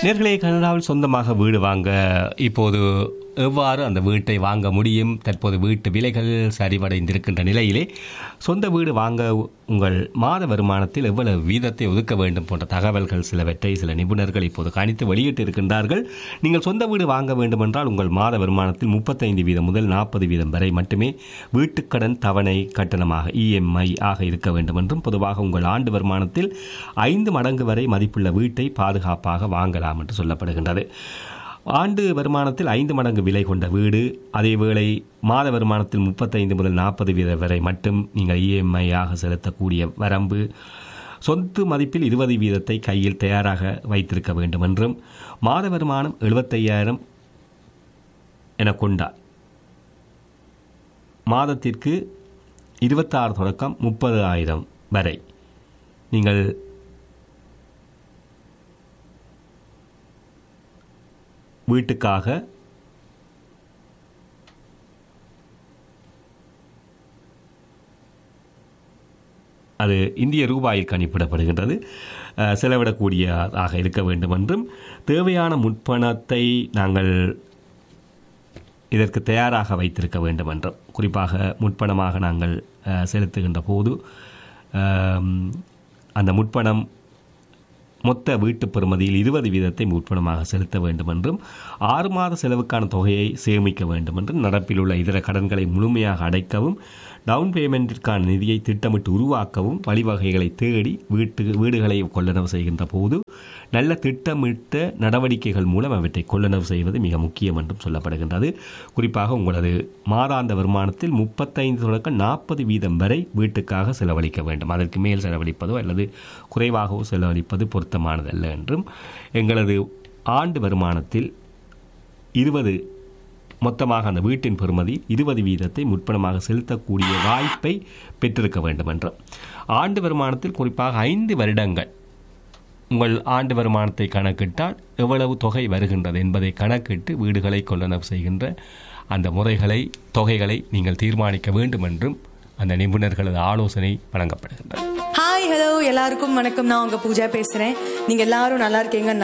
நேர்களே கனடாவில் சொந்தமாக வீடு வாங்க இப்போது எவ்வாறு அந்த வீட்டை வாங்க முடியும் தற்போது வீட்டு விலைகள் சரிவடைந்திருக்கின்ற நிலையிலே சொந்த வீடு வாங்க உங்கள் மாத வருமானத்தில் எவ்வளவு வீதத்தை ஒதுக்க வேண்டும் போன்ற தகவல்கள் சிலவற்றை சில நிபுணர்கள் இப்போது கணித்து வெளியிட்டு இருக்கின்றார்கள் நீங்கள் சொந்த வீடு வாங்க வேண்டுமென்றால் உங்கள் மாத வருமானத்தில் முப்பத்தைந்து வீதம் முதல் நாற்பது வீதம் வரை மட்டுமே வீட்டுக்கடன் தவணை கட்டணமாக இஎம்ஐ ஆக இருக்க வேண்டும் என்றும் பொதுவாக உங்கள் ஆண்டு வருமானத்தில் ஐந்து மடங்கு வரை மதிப்புள்ள வீட்டை பாதுகாப்பாக வாங்கலாம் என்று சொல்லப்படுகின்றது ஆண்டு வருமானத்தில் ஐந்து மடங்கு விலை கொண்ட வீடு அதேவேளை மாத வருமானத்தில் முப்பத்தைந்து முதல் நாற்பது வீதம் வரை மட்டும் நீங்கள் இஎம்ஐ ஆக செலுத்தக்கூடிய வரம்பு சொத்து மதிப்பில் இருபது வீதத்தை கையில் தயாராக வைத்திருக்க வேண்டும் என்றும் மாத வருமானம் எழுபத்தையாயிரம் என கொண்டார் மாதத்திற்கு இருபத்தாறு தொடக்கம் முப்பது ஆயிரம் வரை நீங்கள் வீட்டுக்காக அது இந்திய ரூபாயில் கணிப்பிடப்படுகின்றது அஹ், செலவிடக்கூடியதாக இருக்க வேண்டும் என்றும் தேவையான முற்பணத்தை நாங்கள் இதற்கு தயாராக வைத்திருக்க வேண்டும் என்றும் குறிப்பாக முற்பணமாக நாங்கள் அஹ், செலுத்துகின்ற போது அம், அந்த முற்பணம் மொத்த வீட்டு பெறுமதியில் இருபது வீதத்தை முற்பணமாக செலுத்த வேண்டும் என்றும் ஆறு மாத செலவுக்கான தொகையை சேமிக்க வேண்டும் என்றும் நடப்பில் உள்ள இதர கடன்களை முழுமையாக அடைக்கவும் டவுன் பேமெண்ட்டிற்கான நிதியை திட்டமிட்டு உருவாக்கவும் வழிவகைகளை தேடி வீட்டு வீடுகளை கொள்ளளவு செய்கின்ற போது நல்ல திட்டமிட்ட நடவடிக்கைகள் மூலம் அவற்றை கொள்ளளவு செய்வது மிக முக்கியம் என்றும் சொல்லப்படுகின்றது குறிப்பாக உங்களது மாதாந்த வருமானத்தில் முப்பத்தைந்து தொடக்கம் நாற்பது வீதம் வரை வீட்டுக்காக செலவழிக்க வேண்டும் அதற்கு மேல் செலவழிப்பதோ அல்லது குறைவாகவோ செலவழிப்பது பொருத்தமானதல்ல என்றும் எங்களது ஆண்டு வருமானத்தில் இருபது மொத்தமாக அந்த வீட்டின் பெறுமதி இருபது வீதத்தை முற்பணமாக செலுத்தக்கூடிய வாய்ப்பை பெற்றிருக்க வேண்டும் என்றும் ஆண்டு வருமானத்தில் குறிப்பாக ஐந்து வருடங்கள் உங்கள் ஆண்டு வருமானத்தை கணக்கிட்டால் எவ்வளவு தொகை வருகின்றது என்பதை கணக்கிட்டு வீடுகளை கொள்ளளவு செய்கின்ற அந்த முறைகளை தொகைகளை நீங்கள் தீர்மானிக்க வேண்டும் என்றும் அந்த நிபுணர்களது ஆலோசனை வழங்கப்படுகின்றது ஹாய் ஹலோ எல்லாருக்கும் வணக்கம் நான் உங்க பூஜா பேசுறேன் நீங்க எல்லாரும் நல்லா இருக்கீங்க